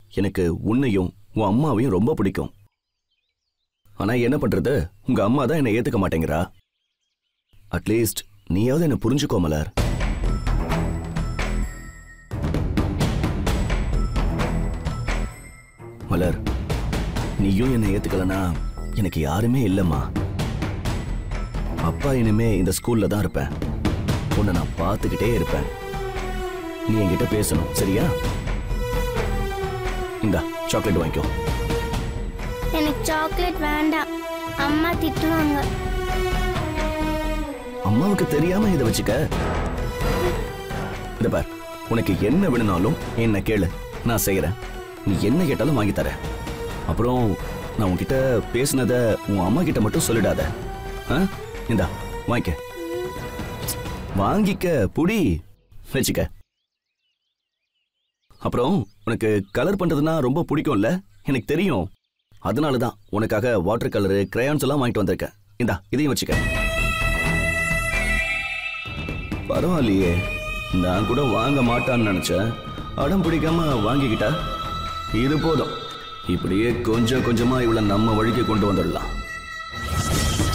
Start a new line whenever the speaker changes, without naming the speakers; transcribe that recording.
எனக்கு உன்னையும் உன் அம்மாவையும் ரொம்ப பிடிக்கும் ஆனா என்ன பண்றது உங்க அம்மா தான் என்னை ஏத்துக்க மாட்டேங்கிறா அட்லீஸ்ட் நீயாவது என்ன புரிஞ்சுக்கோ மலர் மலர் நீயும் என்னை ஏத்துக்கலனா எனக்கு யாருமே இல்லம்மா அப்பா இனிமே இந்த ஸ்கூல்ல தான் இருப்பேன் உன்னை நான் பார்த்துக்கிட்டே இருப்பேன் நீ என்கிட்ட பேசணும் சரியா இந்தா சாக்லேட் வாங்கிக்கோ
எனக்கு சாக்லேட் வேண்டாம் அம்மா திட்டுவாங்க
அம்மாவுக்கு தெரியாம இதை வச்சுக்க இத பார் உனக்கு என்ன வேணும்னாலும் என்ன கேளு நான் செய்யறேன் நீ என்ன கேட்டாலும் வாங்கி தரேன் அப்புறம் நான் உன்கிட்ட பேசுனத உன் அம்மா கிட்ட மட்டும் சொல்லிடாத ஆ? இந்தா வாங்கிக்க வாங்கிக்க புடி வச்சுக்க அப்புறம் உனக்கு கலர் பண்றதுன்னா ரொம்ப பிடிக்கும்ல எனக்கு தெரியும் அதனால தான் உனக்காக வாட்டர் கலரு கிரையான்ஸ் எல்லாம் வாங்கிட்டு வந்திருக்கேன் இந்தா இதையும் வச்சுக்க பரவாயில்லையே நான் கூட வாங்க மாட்டான்னு நினைச்சேன் அடம் பிடிக்காம வாங்கிக்கிட்டா இது போதும் இப்படியே கொஞ்சம் கொஞ்சமா இவளை நம்ம வழிக்கு கொண்டு வந்துடலாம்